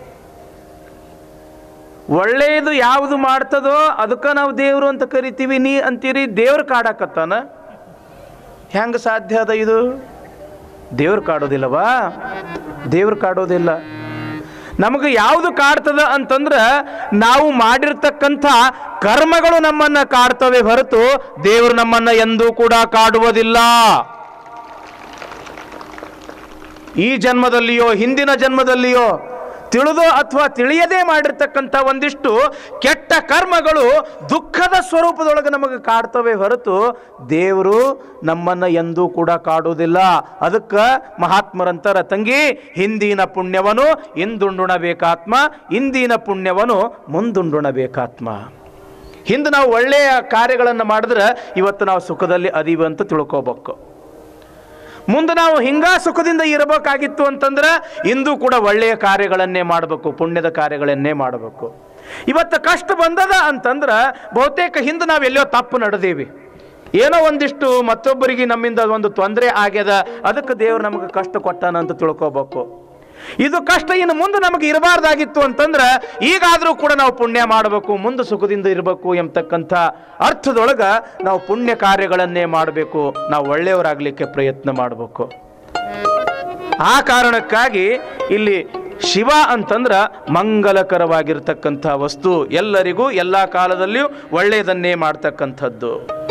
ಒಳ್ಳೆಯದು ಯಾವುದು ಮಾಡ್ತದೋ ಅದಕ್ಕೆ ನಾವು ದೇವರು ಅಂತ ಕರಿತೀವಿ ನೀ ಅಂತೀರಿ ದೇವ್ರು ಕಾಡಕತ್ತಾನ ಹೆಂಗೆ ಸಾಧ್ಯ ಅದ ಇದು ದೇವ್ರು ಕಾಡೋದಿಲ್ಲವಾ ದೇವ್ರು ಕಾಡೋದಿಲ್ಲ ನಮಗೆ ಯಾವುದು ಕಾಡ್ತದ ಅಂತಂದ್ರೆ ನಾವು ಮಾಡಿರ್ತಕ್ಕಂಥ ಕರ್ಮಗಳು ನಮ್ಮನ್ನ ಕಾಡ್ತವೆ ಹೊರತು ದೇವರು ನಮ್ಮನ್ನ ಎಂದೂ ಕೂಡ ಕಾಡುವುದಿಲ್ಲ ಈ ಜನ್ಮದಲ್ಲಿಯೋ ಹಿಂದಿನ ಜನ್ಮದಲ್ಲಿಯೋ ತಿಳಿದೋ ಅಥವಾ ತಿಳಿಯದೇ ಮಾಡಿರ್ತಕ್ಕಂಥ ಒಂದಿಷ್ಟು ಕೆಟ್ಟ ಕರ್ಮಗಳು ದುಃಖದ ಸ್ವರೂಪದೊಳಗೆ ನಮಗೆ ಕಾಡ್ತವೆ ಹೊರತು ದೇವರು ನಮ್ಮನ್ನು ಎಂದೂ ಕೂಡ ಕಾಡುವುದಿಲ್ಲ ಅದಕ್ಕೆ ಮಹಾತ್ಮರಂತರ ತಂಗಿ ಹಿಂದಿನ ಪುಣ್ಯವನು ಇಂದುಂಡುಣಬೇಕಾತ್ಮ ಇಂದಿನ ಪುಣ್ಯವನು ಮುಂದುಂಡುಣಬೇಕಾತ್ಮ ಹಿಂದೆ ನಾವು ಒಳ್ಳೆಯ ಕಾರ್ಯಗಳನ್ನು ಮಾಡಿದ್ರೆ ಇವತ್ತು ನಾವು ಸುಖದಲ್ಲಿ ಅದೀವಿ ಅಂತ ತಿಳ್ಕೋಬೇಕು ಮುಂದೆ ನಾವು ಹಿಂಗ ಸುಖದಿಂದ ಇರಬೇಕಾಗಿತ್ತು ಅಂತಂದ್ರೆ ಇಂದು ಕೂಡ ಒಳ್ಳೆಯ ಕಾರ್ಯಗಳನ್ನೇ ಮಾಡಬೇಕು ಪುಣ್ಯದ ಕಾರ್ಯಗಳನ್ನೇ ಮಾಡಬೇಕು ಇವತ್ತು ಕಷ್ಟ ಬಂದದ ಅಂತಂದ್ರೆ ಬಹುತೇಕ ಹಿಂದೆ ನಾವು ಎಲ್ಲೋ ತಪ್ಪು ನಡೆದೀವಿ ಏನೋ ಒಂದಿಷ್ಟು ಮತ್ತೊಬ್ಬರಿಗೆ ನಮ್ಮಿಂದ ಒಂದು ತೊಂದರೆ ಆಗ್ಯದ ಅದಕ್ಕೆ ದೇವ್ರು ನಮಗೆ ಕಷ್ಟ ಕೊಟ್ಟಾನ ಅಂತ ತಿಳ್ಕೋಬೇಕು ಇದು ಕಷ್ಟ ಇನ್ನು ಮುಂದೆ ನಮಗೆ ಇರಬಾರ್ದಾಗಿತ್ತು ಅಂತಂದ್ರೆ ಈಗಾದರೂ ಕೂಡ ನಾವು ಪುಣ್ಯ ಮಾಡಬೇಕು ಮುಂದೆ ಸುಖದಿಂದ ಇರಬೇಕು ಎಂಬತಕ್ಕಂಥ ಅರ್ಥದೊಳಗೆ ನಾವು ಪುಣ್ಯ ಕಾರ್ಯಗಳನ್ನೇ ಮಾಡಬೇಕು ನಾವು ಒಳ್ಳೆಯವರಾಗಲಿಕ್ಕೆ ಪ್ರಯತ್ನ ಮಾಡಬೇಕು ಆ ಕಾರಣಕ್ಕಾಗಿ ಇಲ್ಲಿ ಶಿವ ಅಂತಂದ್ರೆ ಮಂಗಲಕರವಾಗಿರ್ತಕ್ಕಂಥ ವಸ್ತು ಎಲ್ಲರಿಗೂ ಎಲ್ಲ ಕಾಲದಲ್ಲಿಯೂ ಒಳ್ಳೆಯದನ್ನೇ ಮಾಡ್ತಕ್ಕಂಥದ್ದು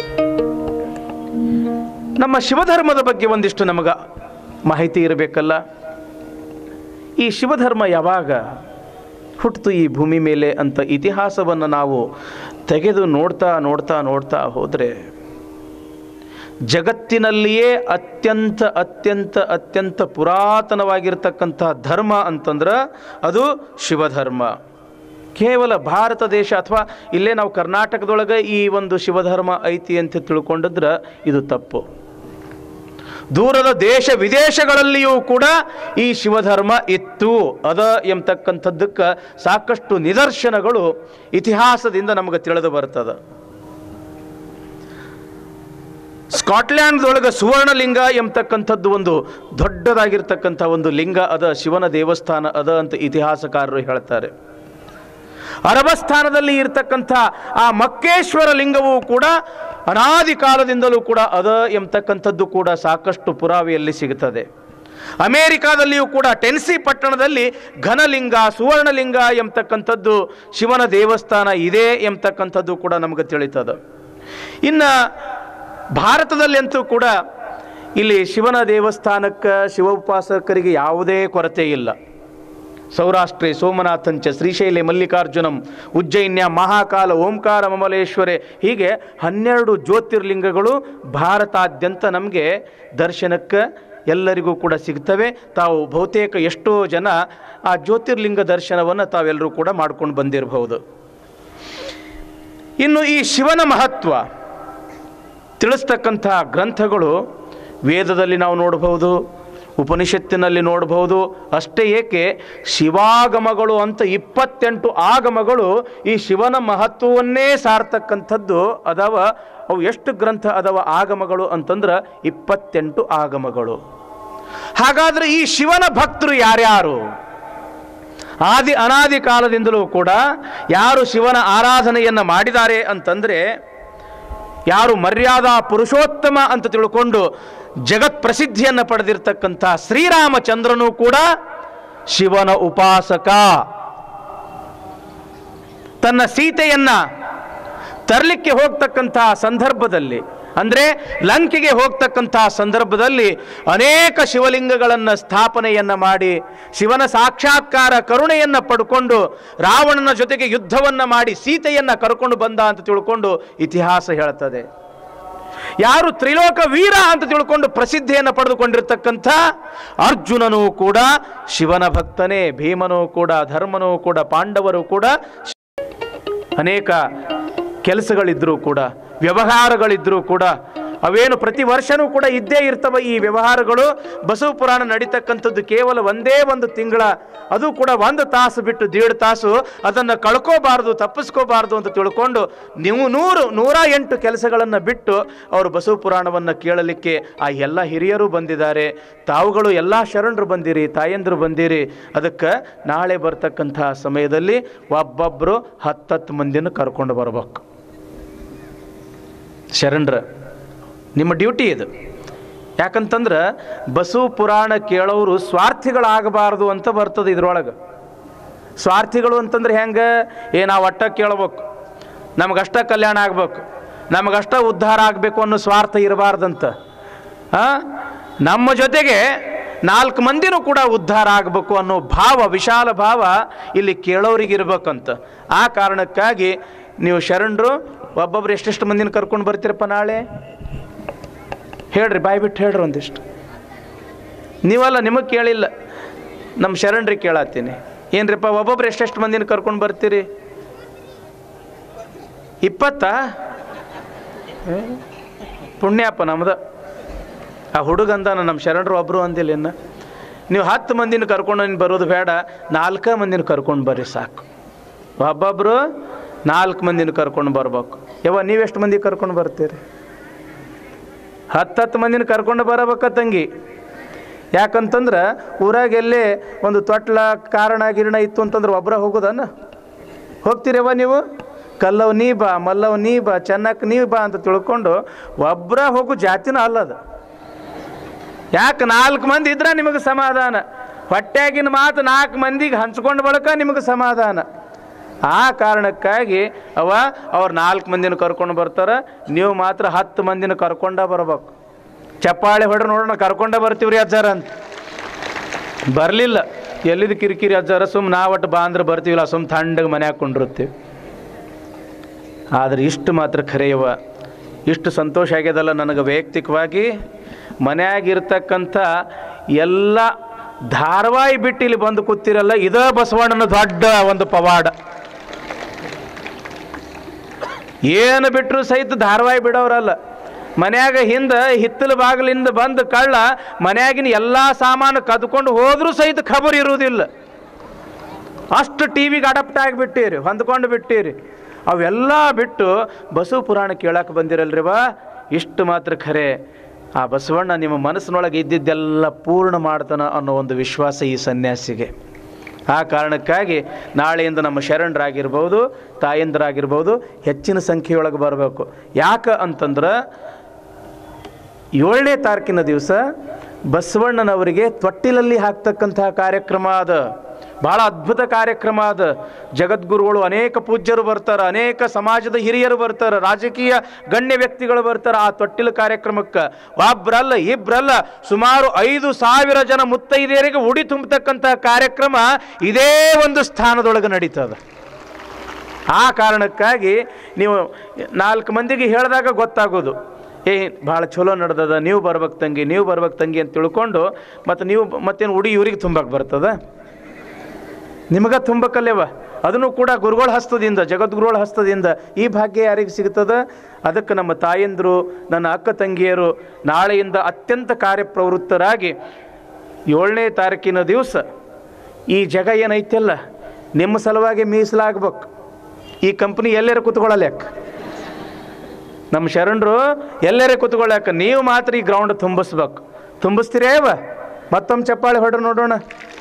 ನಮ್ಮ ಶಿವಧರ್ಮದ ಬಗ್ಗೆ ಒಂದಿಷ್ಟು ನಮಗೆ ಮಾಹಿತಿ ಇರಬೇಕಲ್ಲ ಈ ಶಿವಧರ್ಮ ಯಾವಾಗ ಹುಟ್ಟಿತು ಈ ಭೂಮಿ ಮೇಲೆ ಅಂತ ಇತಿಹಾಸವನ್ನು ನಾವು ತೆಗೆದು ನೋಡ್ತಾ ನೋಡ್ತಾ ನೋಡ್ತಾ ಹೋದರೆ ಜಗತ್ತಿನಲ್ಲಿಯೇ ಅತ್ಯಂತ ಅತ್ಯಂತ ಅತ್ಯಂತ ಪುರಾತನವಾಗಿರ್ತಕ್ಕಂಥ ಧರ್ಮ ಅಂತಂದ್ರೆ ಅದು ಶಿವಧರ್ಮ ಕೇವಲ ಭಾರತ ದೇಶ ಅಥವಾ ಇಲ್ಲೇ ನಾವು ಕರ್ನಾಟಕದೊಳಗೆ ಈ ಒಂದು ಶಿವಧರ್ಮ ಐತಿ ಅಂತ ತಿಳ್ಕೊಂಡಿದ್ರೆ ಇದು ತಪ್ಪು ದೂರದ ದೇಶ ವಿದೇಶಗಳಲ್ಲಿಯೂ ಕೂಡ ಈ ಶಿವಧರ್ಮ ಇತ್ತು ಅದ ಎಂಬತಕ್ಕಂಥದ್ದಕ್ಕೆ ಸಾಕಷ್ಟು ನಿದರ್ಶನಗಳು ಇತಿಹಾಸದಿಂದ ನಮಗೆ ತಿಳಿದು ಬರ್ತದೆ ಸ್ಕಾಟ್ಲ್ಯಾಂಡ್ದೊಳಗೆ ಸುವರ್ಣಲಿಂಗ ಎಂಬತಕ್ಕಂಥದ್ದು ಒಂದು ದೊಡ್ಡದಾಗಿರ್ತಕ್ಕಂಥ ಒಂದು ಲಿಂಗ ಅದ ಶಿವನ ದೇವಸ್ಥಾನ ಅದ ಅಂತ ಇತಿಹಾಸಕಾರರು ಹೇಳ್ತಾರೆ ಅರಬಸ್ಥಾನದಲ್ಲಿ ಇರ್ತಕ್ಕಂಥ ಆ ಮಕ್ಕೇಶ್ವರ ಲಿಂಗವು ಕೂಡ ಅನಾದಿ ಕಾಲದಿಂದಲೂ ಕೂಡ ಅದ ಎಂಬತಕ್ಕಂಥದ್ದು ಕೂಡ ಸಾಕಷ್ಟು ಪುರಾವೆಯಲ್ಲಿ ಸಿಗುತ್ತದೆ ಅಮೇರಿಕಾದಲ್ಲಿಯೂ ಕೂಡ ಟೆನ್ಸಿ ಪಟ್ಟಣದಲ್ಲಿ ಘನಲಿಂಗ ಸುವರ್ಣಲಿಂಗ ಎಂಬತಕ್ಕಂಥದ್ದು ಶಿವನ ದೇವಸ್ಥಾನ ಇದೆ ಎಂಬತಕ್ಕಂಥದ್ದು ಕೂಡ ನಮಗೆ ತಿಳಿತದೆ ಇನ್ನು ಭಾರತದಲ್ಲಿ ಅಂತೂ ಕೂಡ ಇಲ್ಲಿ ಶಿವನ ದೇವಸ್ಥಾನಕ್ಕೆ ಶಿವ ಉಪಾಸಕರಿಗೆ ಯಾವುದೇ ಕೊರತೆ ಇಲ್ಲ ಸೌರಾಷ್ಟ್ರೆ ಸೋಮನಾಥಂಚ ಶ್ರೀಶೈಲೆ ಮಲ್ಲಿಕಾರ್ಜುನಂ ಉಜ್ಜೈನ್ಯ ಮಹಾಕಾಲ ಓಂಕಾರ ಮಮಲೇಶ್ವರೆ ಹೀಗೆ ಹನ್ನೆರಡು ಜ್ಯೋತಿರ್ಲಿಂಗಗಳು ಭಾರತಾದ್ಯಂತ ನಮಗೆ ದರ್ಶನಕ್ಕೆ ಎಲ್ಲರಿಗೂ ಕೂಡ ಸಿಗ್ತವೆ ತಾವು ಬಹುತೇಕ ಎಷ್ಟೋ ಜನ ಆ ಜ್ಯೋತಿರ್ಲಿಂಗ ದರ್ಶನವನ್ನು ತಾವೆಲ್ಲರೂ ಕೂಡ ಮಾಡ್ಕೊಂಡು ಬಂದಿರಬಹುದು ಇನ್ನು ಈ ಶಿವನ ಮಹತ್ವ ತಿಳಿಸ್ತಕ್ಕಂಥ ಗ್ರಂಥಗಳು ವೇದದಲ್ಲಿ ನಾವು ನೋಡಬಹುದು ಉಪನಿಷತ್ತಿನಲ್ಲಿ ನೋಡಬಹುದು ಅಷ್ಟೇ ಏಕೆ ಶಿವಾಗಮಗಳು ಅಂತ ಇಪ್ಪತ್ತೆಂಟು ಆಗಮಗಳು ಈ ಶಿವನ ಮಹತ್ವವನ್ನೇ ಸಾರ್ತಕ್ಕಂಥದ್ದು ಅದಾವ ಅವು ಎಷ್ಟು ಗ್ರಂಥ ಅದಾವ ಆಗಮಗಳು ಅಂತಂದ್ರೆ ಇಪ್ಪತ್ತೆಂಟು ಆಗಮಗಳು ಹಾಗಾದ್ರೆ ಈ ಶಿವನ ಭಕ್ತರು ಯಾರ್ಯಾರು ಆದಿ ಅನಾದಿ ಕಾಲದಿಂದಲೂ ಕೂಡ ಯಾರು ಶಿವನ ಆರಾಧನೆಯನ್ನು ಮಾಡಿದ್ದಾರೆ ಅಂತಂದರೆ ಯಾರು ಮರ್ಯಾದಾ ಪುರುಷೋತ್ತಮ ಅಂತ ತಿಳ್ಕೊಂಡು ಜಗತ್ ಪ್ರಸಿದ್ಧಿಯನ್ನು ಪಡೆದಿರ್ತಕ್ಕಂಥ ಶ್ರೀರಾಮಚಂದ್ರನು ಕೂಡ ಶಿವನ ಉಪಾಸಕ ತನ್ನ ಸೀತೆಯನ್ನ ತರಲಿಕ್ಕೆ ಹೋಗ್ತಕ್ಕಂತಹ ಸಂದರ್ಭದಲ್ಲಿ ಅಂದರೆ ಲಂಕೆಗೆ ಹೋಗ್ತಕ್ಕಂತಹ ಸಂದರ್ಭದಲ್ಲಿ ಅನೇಕ ಶಿವಲಿಂಗಗಳನ್ನು ಸ್ಥಾಪನೆಯನ್ನು ಮಾಡಿ ಶಿವನ ಸಾಕ್ಷಾತ್ಕಾರ ಕರುಣೆಯನ್ನು ಪಡ್ಕೊಂಡು ರಾವಣನ ಜೊತೆಗೆ ಯುದ್ಧವನ್ನು ಮಾಡಿ ಸೀತೆಯನ್ನು ಕರ್ಕೊಂಡು ಬಂದ ಅಂತ ತಿಳ್ಕೊಂಡು ಇತಿಹಾಸ ಹೇಳ್ತದೆ ಯಾರು ತ್ರಿಲೋಕ ವೀರ ಅಂತ ತಿಳ್ಕೊಂಡು ಪ್ರಸಿದ್ಧಿಯನ್ನು ಪಡೆದುಕೊಂಡಿರ್ತಕ್ಕಂಥ ಅರ್ಜುನನು ಕೂಡ ಶಿವನ ಭಕ್ತನೇ ಭೀಮನು ಕೂಡ ಧರ್ಮನೂ ಕೂಡ ಪಾಂಡವರು ಕೂಡ ಅನೇಕ ಕೆಲಸಗಳಿದ್ರೂ ಕೂಡ ವ್ಯವಹಾರಗಳಿದ್ರೂ ಕೂಡ ಅವೇನು ಪ್ರತಿ ವರ್ಷನೂ ಕೂಡ ಇದ್ದೇ ಇರ್ತವೆ ಈ ವ್ಯವಹಾರಗಳು ಬಸವ ಪುರಾಣ ನಡೀತಕ್ಕಂಥದ್ದು ಕೇವಲ ಒಂದೇ ಒಂದು ತಿಂಗಳ ಅದು ಕೂಡ ಒಂದು ತಾಸು ಬಿಟ್ಟು ದೇಡು ತಾಸು ಅದನ್ನು ಕಳ್ಕೋಬಾರ್ದು ತಪ್ಪಿಸ್ಕೋಬಾರ್ದು ಅಂತ ತಿಳ್ಕೊಂಡು ನೀವು ನೂರು ನೂರ ಎಂಟು ಕೆಲಸಗಳನ್ನು ಬಿಟ್ಟು ಅವರು ಬಸವ ಪುರಾಣವನ್ನು ಕೇಳಲಿಕ್ಕೆ ಆ ಎಲ್ಲ ಹಿರಿಯರು ಬಂದಿದ್ದಾರೆ ತಾವುಗಳು ಎಲ್ಲ ಶರಣರು ಬಂದಿರಿ ತಾಯಂದ್ರು ಬಂದಿರಿ ಅದಕ್ಕೆ ನಾಳೆ ಬರ್ತಕ್ಕಂಥ ಸಮಯದಲ್ಲಿ ಒಬ್ಬೊಬ್ಬರು ಹತ್ತತ್ತು ಮಂದಿನ ಕರ್ಕೊಂಡು ಬರ್ಬೇಕು ಶರಣರ ನಿಮ್ಮ ಡ್ಯೂಟಿ ಇದು ಯಾಕಂತಂದ್ರೆ ಬಸವ ಪುರಾಣ ಕೇಳೋರು ಸ್ವಾರ್ಥಿಗಳಾಗಬಾರ್ದು ಅಂತ ಬರ್ತದೆ ಇದ್ರೊಳಗೆ ಸ್ವಾರ್ಥಿಗಳು ಅಂತಂದ್ರೆ ಹೆಂಗೆ ಏ ನಾವು ಅಟ್ಟ ಕೇಳ್ಬೇಕು ನಮಗಷ್ಟ ಕಲ್ಯಾಣ ಆಗ್ಬೇಕು ನಮಗಷ್ಟ ಉದ್ಧಾರ ಆಗಬೇಕು ಅನ್ನೋ ಸ್ವಾರ್ಥ ಇರಬಾರ್ದಂತ ಆ? ನಮ್ಮ ಜೊತೆಗೆ ನಾಲ್ಕು ಮಂದಿನೂ ಕೂಡ ಉದ್ಧಾರ ಆಗಬೇಕು ಅನ್ನೋ ಭಾವ ವಿಶಾಲ ಭಾವ ಇಲ್ಲಿ ಕೇಳೋರಿಗೆ ಇರ್ಬೇಕಂತ ಆ ಕಾರಣಕ್ಕಾಗಿ ನೀವು ಶರಣರು ಒಬ್ಬೊಬ್ರು ಎಷ್ಟೆಷ್ಟು ಮಂದಿನ ಕರ್ಕೊಂಡು ಬರ್ತೀರಪ್ಪ ನಾಳೆ ಹೇಳ್ರಿ ಬಾಯ್ ಬಿಟ್ಟು ಹೇಳ್ರಿ ಒಂದಿಷ್ಟು ನೀವಲ್ಲ ನಿಮಗೆ ಕೇಳಿಲ್ಲ ನಮ್ಮ ಶರಣರಿಗೆ ಕೇಳತ್ತೀನಿ ಏನ್ರಿಪ್ಪ ಒಬ್ಬೊಬ್ರು ಎಷ್ಟೆಷ್ಟು ಮಂದಿನ ಕರ್ಕೊಂಡು ಬರ್ತೀರಿ ಇಪ್ಪತ್ತಾ ಏ, ಪುಣ್ಯಪ್ಪ ನಮ್ದು ಆ ಹುಡುಗಂದಾನ ನಮ್ಮ ಶರಣರು ಒಬ್ಬರು ಅಂದಿಲ್ಲ ಇನ್ನು ನೀವು ಹತ್ತು ಮಂದಿನ ಕರ್ಕೊಂಡು ನೀನು ಬರೋದು ಬೇಡ ನಾಲ್ಕ ಮಂದಿನ ಕರ್ಕೊಂಡು ಬರ್ರಿ ಸಾಕು ಒಬ್ಬೊಬ್ಬರು ನಾಲ್ಕು ಮಂದಿನ ಕರ್ಕೊಂಡು ಬರ್ಬೇಕು ಯವ್ವ ನೀವೆಷ್ಟು ಮಂದಿ ಕರ್ಕೊಂಡು ಬರ್ತೀರಿ ಹತ್ತತ್ತು ಮಂದಿನ ಕರ್ಕೊಂಡು ಬರಬೇಕ ತಂಗಿ ಯಾಕಂತಂದ್ರೆ ಊರಾಗ ಎಲ್ಲೇ ಒಂದು ತೊಟ್ಲ ಕಾರಣ ಗಿರಣ ಇತ್ತು ಅಂತಂದ್ರೆ ಒಬ್ಬರ ಹೋಗೋದನ್ನ ಹೋಗ್ತೀರವ್ವ ನೀವು ಕಲ್ಲವ್ ನೀ ಬಾ ಮಲ್ಲವ್ ನೀ ಬಾ ಚೆನ್ನಕ್ಕೆ ನೀ ಬಾ ಅಂತ ತಿಳ್ಕೊಂಡು ಒಬ್ಬರ ಹೋಗೋ ಜಾತಿನ ಅಲ್ಲದ ಯಾಕೆ ನಾಲ್ಕು ಮಂದಿ ಇದ್ರೆ ನಿಮಗೆ ಸಮಾಧಾನ ಹೊಟ್ಯಾಗಿನ ಮಾತು ನಾಲ್ಕು ಮಂದಿಗೆ ಹಂಚ್ಕೊಂಡು ಬಳಕ ನಿಮಗೆ ಸಮಾಧಾನ ಆ ಕಾರಣಕ್ಕಾಗಿ ಅವ ಅವ್ರು ನಾಲ್ಕು ಮಂದಿನ ಕರ್ಕೊಂಡು ಬರ್ತಾರೆ ನೀವು ಮಾತ್ರ ಹತ್ತು ಮಂದಿನ ಕರ್ಕೊಂಡ ಬರ್ಬೇಕು ಚಪ್ಪಾಳೆ ಹೊಡ್ರಿ ನೋಡೋಣ ಕರ್ಕೊಂಡ ಬರ್ತೀವ್ರಿ ಅಜ್ಜಾರ ಅಂತ ಬರಲಿಲ್ಲ ಎಲ್ಲಿದ್ದು ಕಿರಿಕಿರಿ ಅಜ್ಜಾರ ಸುಮ್ ನಾ ಒಟ್ಟು ಬಾ ಅಂದ್ರೆ ಬರ್ತೀವಿಲ್ಲ ಸುಮ್ ಥಂಡಗೆ ಮನ್ಯಾಗ ಕೊಂಡಿರ್ತೀವಿ ಆದರೆ ಇಷ್ಟು ಮಾತ್ರ ಖರೆಯವ ಇಷ್ಟು ಸಂತೋಷ ಆಗ್ಯದಲ್ಲ ನನಗೆ ವೈಯಕ್ತಿಕವಾಗಿ ಮನ್ಯಾಗಿರ್ತಕ್ಕಂಥ ಎಲ್ಲ ಧಾರವಾಹಿ ಬಿಟ್ಟು ಇಲ್ಲಿ ಬಂದು ಕೂತಿರಲ್ಲ ಇದ ಬಸವಣ್ಣನ ದೊಡ್ಡ ಒಂದು ಪವಾಡ ಏನು ಬಿಟ್ಟರು ಸಹಿತ ಧಾರವಾಹಿ ಬಿಡೋರಲ್ಲ ಮನ್ಯಾಗ ಹಿಂದೆ ಹಿತ್ತಲ ಬಾಗಿಲಿಂದ ಬಂದು ಕಳ್ಳ ಮನ್ಯಾಗಿನ ಎಲ್ಲ ಸಾಮಾನು ಕದ್ಕೊಂಡು ಹೋದ್ರೂ ಸಹಿತ ಖಬರ್ ಇರುವುದಿಲ್ಲ ಅಷ್ಟು ಟಿ ವಿಗೆ ಅಡಪ್ಟ್ ಆಗಿಬಿಟ್ಟಿರಿ ಹೊಂದ್ಕೊಂಡು ಬಿಟ್ಟಿರಿ ಅವೆಲ್ಲ ಬಿಟ್ಟು ಬಸವ ಪುರಾಣ ಕೇಳಕ್ಕೆ ಬಂದಿರಲ್ರಿ ಬಾ ಇಷ್ಟು ಮಾತ್ರ ಖರೆ ಆ ಬಸವಣ್ಣ ನಿಮ್ಮ ಮನಸ್ಸಿನೊಳಗೆ ಇದ್ದಿದ್ದೆಲ್ಲ ಪೂರ್ಣ ಮಾಡ್ತಾನ ಅನ್ನೋ ಒಂದು ವಿಶ್ವಾಸ ಈ ಸನ್ಯಾಸಿಗೆ ಆ ಕಾರಣಕ್ಕಾಗಿ ನಾಳೆಯಿಂದ ನಮ್ಮ ಶರಣರಾಗಿರ್ಬೋದು ತಾಯಂದರಾಗಿರ್ಬೋದು ಹೆಚ್ಚಿನ ಸಂಖ್ಯೆಯೊಳಗೆ ಬರಬೇಕು ಯಾಕೆ ಅಂತಂದ್ರೆ ಏಳನೇ ತಾರೀಕಿನ ದಿವಸ ಬಸವಣ್ಣನವರಿಗೆ ತೊಟ್ಟಿಲಲ್ಲಿ ಹಾಕ್ತಕ್ಕಂತಹ ಕಾರ್ಯಕ್ರಮ ಅದ ಭಾಳ ಅದ್ಭುತ ಕಾರ್ಯಕ್ರಮ ಅದ ಜಗದ್ಗುರುಗಳು ಅನೇಕ ಪೂಜ್ಯರು ಬರ್ತಾರೆ ಅನೇಕ ಸಮಾಜದ ಹಿರಿಯರು ಬರ್ತಾರೆ ರಾಜಕೀಯ ಗಣ್ಯ ವ್ಯಕ್ತಿಗಳು ಬರ್ತಾರೆ ಆ ತೊಟ್ಟಿಲ ಕಾರ್ಯಕ್ರಮಕ್ಕೆ ಒಬ್ರಲ್ಲ ಇಬ್ರಲ್ಲ ಸುಮಾರು ಐದು ಸಾವಿರ ಜನ ಮುತ್ತೈದೆಯರಿಗೆ ಉಡಿ ತುಂಬತಕ್ಕಂತಹ ಕಾರ್ಯಕ್ರಮ ಇದೇ ಒಂದು ಸ್ಥಾನದೊಳಗೆ ನಡೀತದೆ ಆ ಕಾರಣಕ್ಕಾಗಿ ನೀವು ನಾಲ್ಕು ಮಂದಿಗೆ ಹೇಳಿದಾಗ ಗೊತ್ತಾಗೋದು ಏ ಭಾಳ ಚಲೋ ನಡೆದದ ನೀವು ಬರ್ಬೇಕು ತಂಗಿ ನೀವು ಬರ್ಬೇಕು ತಂಗಿ ಅಂತ ತಿಳ್ಕೊಂಡು ಮತ್ತು ನೀವು ಮತ್ತೇನು ಉಡಿ ಇವ್ರಿಗೆ ತುಂಬಕ್ಕೆ ಬರ್ತದ ನಿಮಗೆ ತುಂಬಕ್ಕಲ್ಲೇವ ಅದನ್ನು ಕೂಡ ಗುರುಗಳ ಹಸ್ತದಿಂದ ಜಗದ್ಗುರುಗಳ ಹಸ್ತದಿಂದ ಈ ಭಾಗ್ಯ ಯಾರಿಗೆ ಸಿಗ್ತದ ಅದಕ್ಕೆ ನಮ್ಮ ತಾಯಂದರು ನನ್ನ ಅಕ್ಕ ತಂಗಿಯರು ನಾಳೆಯಿಂದ ಅತ್ಯಂತ ಕಾರ್ಯಪ್ರವೃತ್ತರಾಗಿ ಏಳನೇ ತಾರೀಕಿನ ದಿವಸ ಈ ಜಗ ಏನೈತಲ್ಲ ನಿಮ್ಮ ಸಲುವಾಗಿ ಮೀಸಲಾಗ್ಬೇಕು ಈ ಕಂಪ್ನಿ ಎಲ್ಲರೂ ಕೂತ್ಕೊಳ್ಳಲ್ಯಾಕ ನಮ್ಮ ಶರಣರು ಎಲ್ಲರೇ ಕೂತ್ಕೊಳ್ಳಾಕ ನೀವು ಮಾತ್ರ ಈ ಗ್ರೌಂಡ್ ತುಂಬಿಸ್ಬೇಕು ತುಂಬಿಸ್ತೀರೇವ ಮತ್ತೊಮ್ಮೆ ಚಪ್ಪಾಳೆ ಹೊಡ್ರಿ ನೋಡೋಣ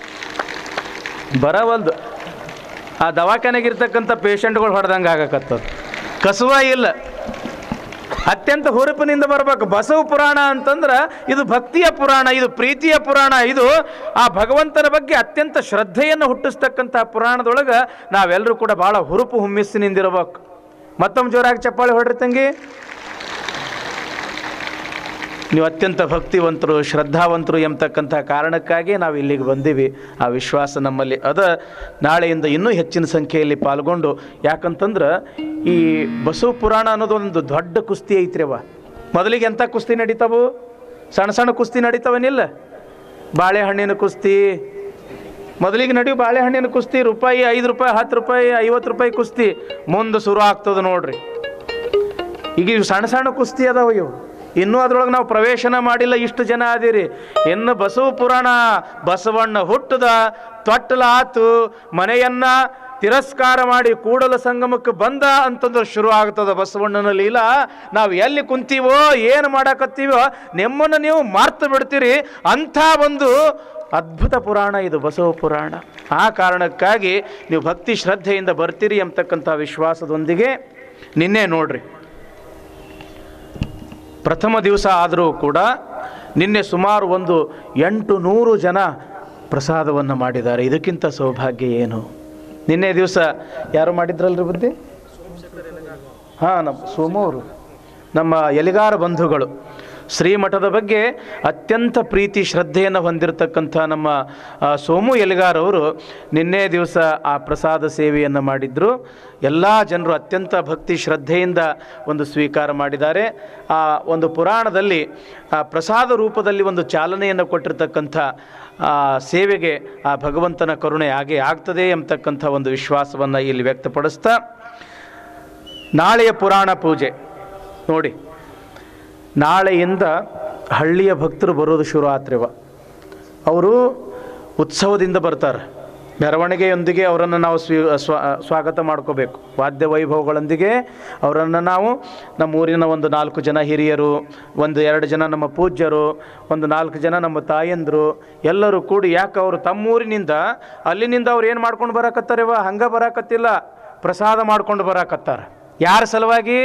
ಬರವಲ್ದು ಆ ದವಾಖಾನೆಗಿರ್ತಕ್ಕಂಥ ಪೇಷಂಟ್ಗಳು ಹೊಡೆದಂಗೆ ಆಗಕತ್ತದ ಕಸುವ ಇಲ್ಲ ಅತ್ಯಂತ ಹುರುಪಿನಿಂದ ಬರ್ಬೇಕು ಬಸವ ಪುರಾಣ ಅಂತಂದ್ರೆ ಇದು ಭಕ್ತಿಯ ಪುರಾಣ ಇದು ಪ್ರೀತಿಯ ಪುರಾಣ ಇದು ಆ ಭಗವಂತನ ಬಗ್ಗೆ ಅತ್ಯಂತ ಶ್ರದ್ಧೆಯನ್ನು ಹುಟ್ಟಿಸ್ತಕ್ಕಂಥ ಪುರಾಣದೊಳಗೆ ನಾವೆಲ್ಲರೂ ಕೂಡ ಭಾಳ ಹುರುಪು ಹುಮ್ಮಿಸ್ಸಿನಿಂದಿರಬೇಕು ಮತ್ತೊಮ್ಮೆ ಜೋರಾಗಿ ಚಪ್ಪಾಳೆ ಹೊಡ್ರಿ ತಂಗಿ ನೀವು ಅತ್ಯಂತ ಭಕ್ತಿವಂತರು ಶ್ರದ್ಧಾವಂತರು ಎಂಬತಕ್ಕಂಥ ಕಾರಣಕ್ಕಾಗಿ ನಾವು ಇಲ್ಲಿಗೆ ಬಂದೀವಿ ಆ ವಿಶ್ವಾಸ ನಮ್ಮಲ್ಲಿ ಅದ ನಾಳೆಯಿಂದ ಇನ್ನೂ ಹೆಚ್ಚಿನ ಸಂಖ್ಯೆಯಲ್ಲಿ ಪಾಲ್ಗೊಂಡು ಯಾಕಂತಂದ್ರೆ ಈ ಬಸವ ಪುರಾಣ ಅನ್ನೋದು ಒಂದು ದೊಡ್ಡ ಕುಸ್ತಿ ಐತ್ರಿವ ಮೊದಲಿಗೆ ಎಂಥ ಕುಸ್ತಿ ನಡೀತಾವು ಸಣ್ಣ ಸಣ್ಣ ಕುಸ್ತಿ ನಡೀತಾವನಿಲ್ಲ ಬಾಳೆಹಣ್ಣಿನ ಕುಸ್ತಿ ಮೊದಲಿಗೆ ನಡೆಯು ಬಾಳೆಹಣ್ಣಿನ ಕುಸ್ತಿ ರೂಪಾಯಿ ಐದು ರೂಪಾಯಿ ಹತ್ತು ರೂಪಾಯಿ ಐವತ್ತು ರೂಪಾಯಿ ಕುಸ್ತಿ ಮುಂದೆ ಶುರು ಆಗ್ತದೆ ನೋಡ್ರಿ ಈಗ ಇವು ಸಣ್ಣ ಸಣ್ಣ ಕುಸ್ತಿ ಅದಾವ ಇವು ಇನ್ನೂ ಅದ್ರೊಳಗೆ ನಾವು ಪ್ರವೇಶನ ಮಾಡಿಲ್ಲ ಇಷ್ಟು ಜನ ಆದಿರಿ ಇನ್ನು ಬಸವ ಪುರಾಣ ಬಸವಣ್ಣ ಹುಟ್ಟದ ತೊಟ್ಟಲಾತು ಮನೆಯನ್ನ ತಿರಸ್ಕಾರ ಮಾಡಿ ಕೂಡಲ ಸಂಗಮಕ್ಕೆ ಬಂದ ಅಂತಂದ್ರೆ ಶುರು ಆಗ್ತದ ಬಸವಣ್ಣನ ಲೀಲಾ ನಾವು ಎಲ್ಲಿ ಕುಂತೀವೋ ಏನು ಮಾಡಕತ್ತೀವೋ ನಿಮ್ಮನ್ನು ನೀವು ಮಾರ್ತು ಬಿಡ್ತೀರಿ ಅಂಥ ಒಂದು ಅದ್ಭುತ ಪುರಾಣ ಇದು ಬಸವ ಪುರಾಣ ಆ ಕಾರಣಕ್ಕಾಗಿ ನೀವು ಭಕ್ತಿ ಶ್ರದ್ಧೆಯಿಂದ ಬರ್ತೀರಿ ಎಂಬತಕ್ಕಂಥ ವಿಶ್ವಾಸದೊಂದಿಗೆ ನಿನ್ನೆ ನೋಡ್ರಿ ಪ್ರಥಮ ದಿವಸ ಆದರೂ ಕೂಡ ನಿನ್ನೆ ಸುಮಾರು ಒಂದು ಎಂಟು ನೂರು ಜನ ಪ್ರಸಾದವನ್ನು ಮಾಡಿದ್ದಾರೆ ಇದಕ್ಕಿಂತ ಸೌಭಾಗ್ಯ ಏನು ನಿನ್ನೆ ದಿವಸ ಯಾರು ಮಾಡಿದ್ರಲ್ರಿ ಬುದ್ಧಿ ಹಾಂ ನಮ್ಮ ಸೋಮವರು ನಮ್ಮ ಎಲಿಗಾರ ಬಂಧುಗಳು ಶ್ರೀಮಠದ ಬಗ್ಗೆ ಅತ್ಯಂತ ಪ್ರೀತಿ ಶ್ರದ್ಧೆಯನ್ನು ಹೊಂದಿರತಕ್ಕಂಥ ನಮ್ಮ ಆ, ಸೋಮು ಎಲಿಗಾರ್ ಅವರು ನಿನ್ನೆ ದಿವಸ ಆ ಪ್ರಸಾದ ಸೇವೆಯನ್ನು ಮಾಡಿದ್ರು ಎಲ್ಲ ಜನರು ಅತ್ಯಂತ ಭಕ್ತಿ ಶ್ರದ್ಧೆಯಿಂದ ಒಂದು ಸ್ವೀಕಾರ ಮಾಡಿದ್ದಾರೆ ಆ ಒಂದು ಪುರಾಣದಲ್ಲಿ ಆ ಪ್ರಸಾದ ರೂಪದಲ್ಲಿ ಒಂದು ಚಾಲನೆಯನ್ನು ಕೊಟ್ಟಿರ್ತಕ್ಕಂಥ ಆ ಸೇವೆಗೆ ಆ ಭಗವಂತನ ಕರುಣೆ ಹಾಗೆ ಆಗ್ತದೆ ಎಂಬತಕ್ಕಂಥ ಒಂದು ವಿಶ್ವಾಸವನ್ನು ಇಲ್ಲಿ ವ್ಯಕ್ತಪಡಿಸ್ತಾ ನಾಳೆಯ ಪುರಾಣ ಪೂಜೆ ನೋಡಿ ನಾಳೆಯಿಂದ ಹಳ್ಳಿಯ ಭಕ್ತರು ಬರೋದು ಶುರು ಆತ್ರಿವ ಅವರು ಉತ್ಸವದಿಂದ ಬರ್ತಾರೆ ಮೆರವಣಿಗೆಯೊಂದಿಗೆ ಅವರನ್ನು ನಾವು ಸ್ವೀ ಸ್ವ ಸ್ವಾಗತ ಮಾಡ್ಕೋಬೇಕು ವಾದ್ಯ ವೈಭವಗಳೊಂದಿಗೆ ಅವರನ್ನು ನಾವು ನಮ್ಮ ಊರಿನ ಒಂದು ನಾಲ್ಕು ಜನ ಹಿರಿಯರು ಒಂದು ಎರಡು ಜನ ನಮ್ಮ ಪೂಜ್ಯರು ಒಂದು ನಾಲ್ಕು ಜನ ನಮ್ಮ ತಾಯಂದರು ಎಲ್ಲರೂ ಕೂಡಿ ಯಾಕೆ ಅವರು ತಮ್ಮೂರಿನಿಂದ ಅಲ್ಲಿನಿಂದ ಅವ್ರು ಏನು ಮಾಡ್ಕೊಂಡು ಬರಾಕತ್ತಾರಿವ ಹಂಗೆ ಬರಾಕತ್ತಿಲ್ಲ ಪ್ರಸಾದ ಮಾಡ್ಕೊಂಡು ಬರಾಕತ್ತಾರ ಯಾರ ಸಲುವಾಗಿ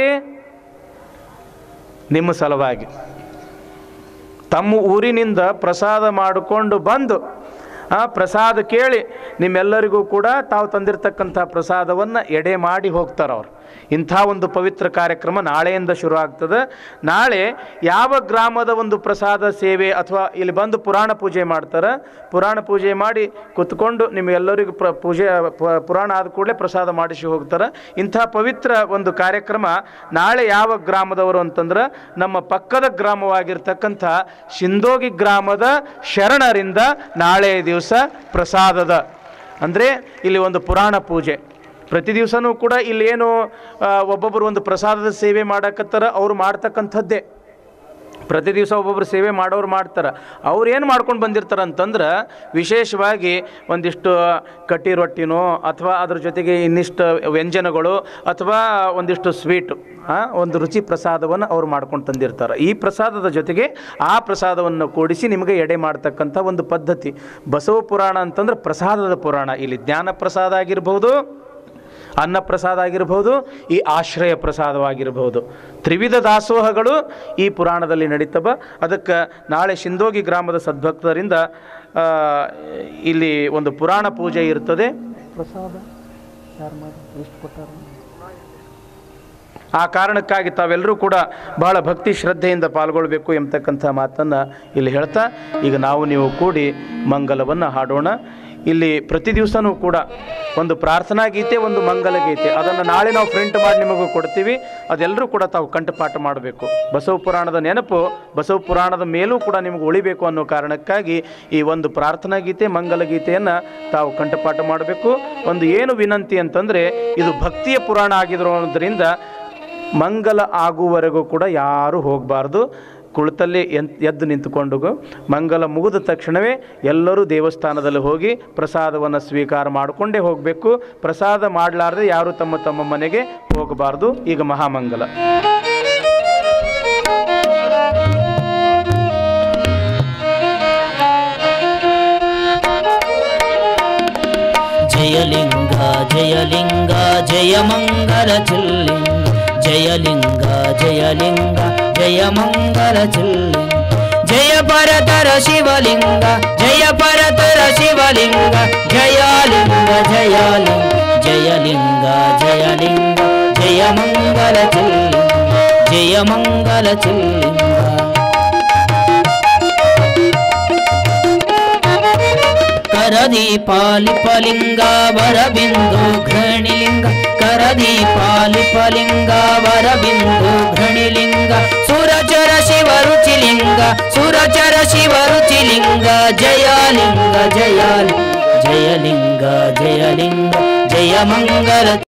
ನಿಮ್ಮ ಸಲುವಾಗಿ ತಮ್ಮ ಊರಿನಿಂದ ಪ್ರಸಾದ ಮಾಡಿಕೊಂಡು ಬಂದು ಆ ಪ್ರಸಾದ ಕೇಳಿ ನಿಮ್ಮೆಲ್ಲರಿಗೂ ಕೂಡ ತಾವು ತಂದಿರತಕ್ಕಂಥ ಪ್ರಸಾದವನ್ನು ಎಡೆ ಮಾಡಿ ಹೋಗ್ತಾರೆ ಅವ್ರು ಇಂಥ ಒಂದು ಪವಿತ್ರ ಕಾರ್ಯಕ್ರಮ ನಾಳೆಯಿಂದ ಶುರು ಆಗ್ತದೆ ನಾಳೆ ಯಾವ ಗ್ರಾಮದ ಒಂದು ಪ್ರಸಾದ ಸೇವೆ ಅಥವಾ ಇಲ್ಲಿ ಬಂದು ಪುರಾಣ ಪೂಜೆ ಮಾಡ್ತಾರೆ ಪುರಾಣ ಪೂಜೆ ಮಾಡಿ ಕುತ್ಕೊಂಡು ನಿಮ್ಗೆಲ್ಲರಿಗೂ ಪ್ರ ಪೂಜೆ ಪ- ಪುರಾಣ ಆದ ಕೂಡಲೇ ಪ್ರಸಾದ ಮಾಡಿಸಿ ಹೋಗ್ತಾರೆ ಇಂಥ ಪವಿತ್ರ ಒಂದು ಕಾರ್ಯಕ್ರಮ ನಾಳೆ ಯಾವ ಗ್ರಾಮದವರು ಅಂತಂದ್ರೆ ನಮ್ಮ ಪಕ್ಕದ ಗ್ರಾಮವಾಗಿರ್ತಕ್ಕಂಥ ಸಿಂದೋಗಿ ಗ್ರಾಮದ ಶರಣರಿಂದ ನಾಳೆ ದಿವಸ ಪ್ರಸಾದದ ಅಂದರೆ ಇಲ್ಲಿ ಒಂದು ಪುರಾಣ ಪೂಜೆ ಪ್ರತಿ ದಿವಸನೂ ಕೂಡ ಇಲ್ಲೇನು ಆ, ಒಬ್ಬೊಬ್ಬರು ಒಂದು ಪ್ರಸಾದದ ಸೇವೆ ಮಾಡಕತ್ತಾರ ಅವ್ರು ಮಾಡ್ತಕ್ಕಂಥದ್ದೇ ಪ್ರತಿ ದಿವಸ ಒಬ್ಬೊಬ್ರು ಸೇವೆ ಮಾಡೋರು ಮಾಡ್ತಾರೆ ಅವ್ರು ಏನು ಮಾಡ್ಕೊಂಡು ಬಂದಿರ್ತಾರೆ ಅಂತಂದ್ರೆ ವಿಶೇಷವಾಗಿ ಒಂದಿಷ್ಟು ಕಟ್ಟಿ ರೊಟ್ಟಿನೋ ಅಥವಾ ಅದ್ರ ಜೊತೆಗೆ ಇನ್ನಿಷ್ಟು ವ್ಯಂಜನಗಳು ಅಥವಾ ಒಂದಿಷ್ಟು ಸ್ವೀಟು ಒಂದು ರುಚಿ ಪ್ರಸಾದವನ್ನು ಅವ್ರು ಮಾಡ್ಕೊಂಡು ತಂದಿರ್ತಾರೆ ಈ ಪ್ರಸಾದದ ಜೊತೆಗೆ ಆ ಪ್ರಸಾದವನ್ನು ಕೂಡಿಸಿ ನಿಮಗೆ ಎಡೆ ಮಾಡ್ತಕ್ಕಂಥ ಒಂದು ಪದ್ಧತಿ ಬಸವ ಪುರಾಣ ಅಂತಂದ್ರೆ ಪ್ರಸಾದದ ಪುರಾಣ ಇಲ್ಲಿ ಜ್ಞಾನ ಪ್ರಸಾದ ಆಗಿರ್ಬೋದು ಅನ್ನ ಪ್ರಸಾದ ಆಗಿರ್ಬೋದು ಈ ಆಶ್ರಯ ಪ್ರಸಾದವಾಗಿರ್ಬೋದು ತ್ರಿವಿಧ ದಾಸೋಹಗಳು ಈ ಪುರಾಣದಲ್ಲಿ ನಡೀತವ ಅದಕ್ಕೆ ನಾಳೆ ಶಿಂದೋಗಿ ಗ್ರಾಮದ ಸದ್ಭಕ್ತರಿಂದ ಆ, ಇಲ್ಲಿ ಒಂದು ಪುರಾಣ ಪೂಜೆ ಇರ್ತದೆ ಪ್ರಸಾದ ಯಾರು ಮಾಡಿ ಎಷ್ಟು ಕೊಟ್ಟಾರ ಆ ಕಾರಣಕ್ಕಾಗಿ ತಾವೆಲ್ಲರೂ ಕೂಡ ಬಹಳ ಭಕ್ತಿ ಶ್ರದ್ಧೆಯಿಂದ ಪಾಲ್ಗೊಳ್ಬೇಕು ಎಂಬತಕ್ಕಂಥ ಮಾತನ್ನು ಇಲ್ಲಿ ಹೇಳ್ತಾ ಈಗ ನಾವು ನೀವು ಕೂಡಿ ಮಂಗಲವನ್ನು ಹಾಡೋಣ ಇಲ್ಲಿ ಪ್ರತಿ ದಿವಸನೂ ಕೂಡ ಒಂದು ಪ್ರಾರ್ಥನಾ ಗೀತೆ ಒಂದು ಮಂಗಲ ಗೀತೆ ಅದನ್ನು ನಾಳೆ ನಾವು ಪ್ರಿಂಟ್ ಮಾಡಿ ನಿಮಗೂ ಕೊಡ್ತೀವಿ ಅದೆಲ್ಲರೂ ಕೂಡ ತಾವು ಕಂಠಪಾಠ ಮಾಡಬೇಕು ಬಸವ ಪುರಾಣದ ನೆನಪು ಬಸವ ಪುರಾಣದ ಮೇಲೂ ಕೂಡ ನಿಮಗೆ ಉಳಿಬೇಕು ಅನ್ನೋ ಕಾರಣಕ್ಕಾಗಿ ಈ ಒಂದು ಪ್ರಾರ್ಥನಾ ಗೀತೆ ಮಂಗಲ ಗೀತೆಯನ್ನು ತಾವು ಕಂಠಪಾಠ ಮಾಡಬೇಕು ಒಂದು ಏನು ವಿನಂತಿ ಅಂತಂದರೆ ಇದು ಭಕ್ತಿಯ ಪುರಾಣ ಆಗಿರೋದ್ರಿಂದ ಮಂಗಲ ಆಗುವವರೆಗೂ ಕೂಡ ಯಾರೂ ಹೋಗಬಾರ್ದು ಕುಳಿತಲ್ಲಿ ಎನ್ ಎದ್ದು ನಿಂತುಕೊಂಡು ಮಂಗಲ ಮುಗಿದ ತಕ್ಷಣವೇ ಎಲ್ಲರೂ ದೇವಸ್ಥಾನದಲ್ಲಿ ಹೋಗಿ ಪ್ರಸಾದವನ್ನು ಸ್ವೀಕಾರ ಮಾಡಿಕೊಂಡೇ ಹೋಗಬೇಕು ಪ್ರಸಾದ ಮಾಡಲಾರ್ದೆ ಯಾರು ತಮ್ಮ ತಮ್ಮ ಮನೆಗೆ ಹೋಗಬಾರ್ದು ಈಗ ಮಹಾಮಂಗಲ ಜಯಲಿಂಗ ಜಯಲಿಂಗ ಜಯ ಮಂಗಲ ಚಿಲ್ಲಿಂಗ ಜಯಲಿಂಗ ಜಯಲಿಂಗ ಜಯ ಮಂಗಲ ಚಿಲ್ಲಿಂಗ ಜಯ ಪರತರ ಶಿವಲಿಂಗ ಜಯ ಪರತರ ಶಿವಲಿಂಗ ಜಯಾಲಿಂಗ ಜಯಾಲಿಂಗ ಜಯಲಿಂಗ ಜಯಲಿಂಗ ಜಯ ಮಂಗಲ ಚಿಲ್ಲಿಂಗ ಜಯ ಮಂಗಲ ಚಿಲ್ಲಿಂಗ ಕರದೀಪಾಲಿಪಲಿಂಗ ವರಬಿಂದು ಘೃಣಿಲಿಂಗ ಕರದೀಪಾಲಿಪಲಿಂಗ ವರಬಿಂದು ಘೃಣಿಲಿಂಗ ಸುರಚರ ಶಿವರುಚಿಲಿಂಗ ಸುರಚರ ಶಿವರುಚಿಲಿಂಗ ಜಯಲಿಂಗ ಜಯಲಿಂಗ ಜಯಲಿಂಗ ಜಯಲಿಂಗ ಜಯ ಮಂಗಲ